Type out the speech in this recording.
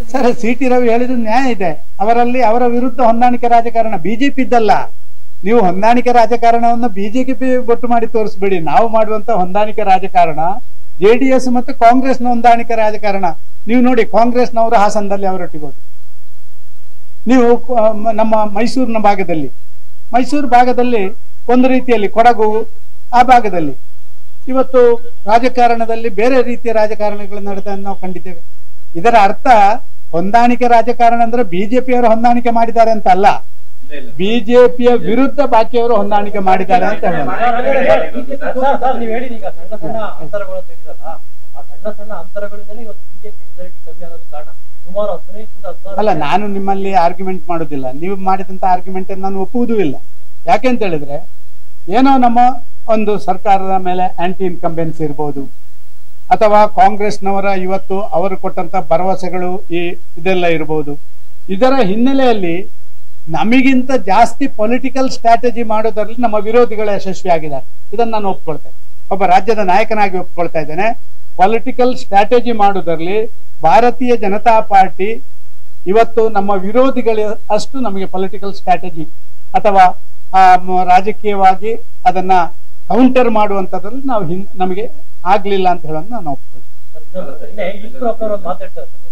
sir C T Ravi ಹೇಳಿದ ನ್ಯಾಯ ಇದೆ ಅವರಲ್ಲಿ ಅವರ ವಿರುದ್ಧ ಹೊಂದಾಣಿಕೆ ರಾಜಕಾರಣ ಬಿಜೆಪಿ ಇದ್ದಲ್ಲ ನೀವು ಹೊಂದಾಣಿಕೆ ರಾಜಕಾರಣವನ್ನು ಬಿಜೆಪಿ ಬೊಟ್ಟು ಮಾಡಿ ತೋರಿಸ್ಬೇಡಿ ನಾವು ಮಾಡುವಂತ ಹೊಂದಾಣಿಕೆ ರಾಜಕಾರಣ ಜೆ ಡಿ ಎಸ್ ಮತ್ತು ಕಾಂಗ್ರೆಸ್ನ ಹೊಂದಾಣಿಕೆ ರಾಜಕಾರಣ ನೀವು ನೋಡಿ ಕಾಂಗ್ರೆಸ್ನವರು ಹಾಸನದಲ್ಲಿ ಅವರೊಟ್ಟಿಗೆ ಹೋದ್ರು ನೀವು ಆ, ಮ- ನಮ್ಮ ಮೈಸೂರಿನ ಭಾಗದಲ್ಲಿ ಮೈಸೂರು ಭಾಗದಲ್ಲಿ ಒಂದು ರೀತಿಯಲ್ಲಿ ಕೊಡಗು ಆ ಭಾಗದಲ್ಲಿ ಇವತ್ತು ರಾಜಕಾರಣದಲ್ಲಿ ಬೇರೆ ರೀತಿಯ ರಾಜಕಾರಣಗಳ ನಡೆದನ್ನು ನಾವು ಕಂಡಿದ್ದೇವೆ ಇದರ ಅರ್ಥ ಹೊಂದಾಣಿಕೆ ರಾಜಕಾರಣ ಅಂದ್ರೆ ಬಿಜೆಪಿಯವರು ಹೊಂದಾಣಿಕೆ ಮಾಡಿದ್ದಾರೆ ಅಂತ ಅಲ್ಲ ಬಿಜೆಪಿಯ ವಿರುದ್ಧ ಬಾಕಿಯವರು ಹೊಂದಾಣಿಕೆ ಮಾಡಿದ್ದಾರೆ ಅಂತ ಹೇಳೋದು ಸರ್, ಸರ್, ನೀವ್ ಹೇಳಿದ ಈಗ ಸಣ್ಣ ಸಣ್ಣ ಅಂತರಗಳು ಅಂತ ಹೇಳಿದ್ರಲ್ಲ, ಆ ಸಣ್ಣ ಸಣ್ಣ ಅಂತರಗಳಿಂದಲೇ ಇವತ್ತು ಬಿಜೆಪಿ ಮೆಜಾರಿಟಿ ಕಮ್ಮಿ ಆಗೋದು ಕಾರಣ ಸುಮಾರು ಹದಿನೈದರಿಂದ ಹದಿನಾರು ಅಲ್ಲ ನಾನು ನಿಮ್ಮಲ್ಲಿ ಆರ್ಗ್ಯುಮೆಂಟ್ ಮಾಡೋದಿಲ್ಲ ನೀವು ಮಾಡಿದಂತ ಆರ್ಗ್ಯುಮೆಂಟ್ ನಾನು ಒಪ್ಪುವುದೂ ಇಲ್ಲ ಯಾಕೆ ಅಂತ ಹೇಳಿದ್ರೆ ಏನೋ ನಮ್ಮ ಒಂದು ಸರ್ಕಾರದ ಮೇಲೆ ಆಂಟಿ ಇನ್ಕಂಬೆನ್ಸ್ ಇರ್ಬೋದು ಅಥವಾ ಕಾಂಗ್ರೆಸ್ನವರ ಇವತ್ತು ಅವರು ಕೊಟ್ಟಂತ ಭರವಸೆಗಳು ಈ ಇದೆಲ್ಲ ಇರ್ಬೋದು ಇದರ ಹಿನ್ನೆಲೆಯಲ್ಲಿ ನಮಗಿಂತ ಜಾಸ್ತಿ ಪೊಲಿಟಿಕಲ್ ಸ್ಟ್ರಾಟಜಿ ಮಾಡೋದ್ರಲ್ಲಿ ನಮ್ಮ ವಿರೋಧಿಗಳು ಯಶಸ್ವಿಯಾಗಿದ್ದಾರೆ ಇದನ್ನು ನಾನು ಒಪ್ಕೊಳ್ತೇನೆ ಒಬ್ಬ ರಾಜ್ಯದ ನಾಯಕನಾಗಿ ಒಪ್ಕೊಳ್ತಾ ಇದ್ದೇನೆ ಪೊಲಿಟಿಕಲ್ ಸ್ಟ್ರಾಟಜಿ ಮಾಡೋದ್ರಲ್ಲಿ ಭಾರತೀಯ ಜನತಾ ಪಾರ್ಟಿ ಇವತ್ತು ನಮ್ಮ ವಿರೋಧಿಗಳ ಅಷ್ಟು ನಮಗೆ ಪೊಲಿಟಿಕಲ್ ಸ್ಟ್ರಾಟಜಿ ಅಥವಾ ಆ, ಮ- ರಾಜಕೀಯವಾಗಿ ಅದನ್ನ ಕೌಂಟರ್ ಮಾಡುವಂಥದ್ರಲ್ಲಿ ನಾವು ಹಿನ್ ನಮಗೆ ಆಗ್ಲಿಲ್ಲ ಅಂತ ಹೇಳೋದು ನಾನು ಒಪ್ಕೊಳ್ತೇನೆ ಸರ್, ಇನ್ನೊಂದು ಸರ್, ನಿನ್ನೆ ಈಶ್ವರಪ್ಪ ಅವರು ಮಾತಾಡ್ತಾರೆ ಸರ್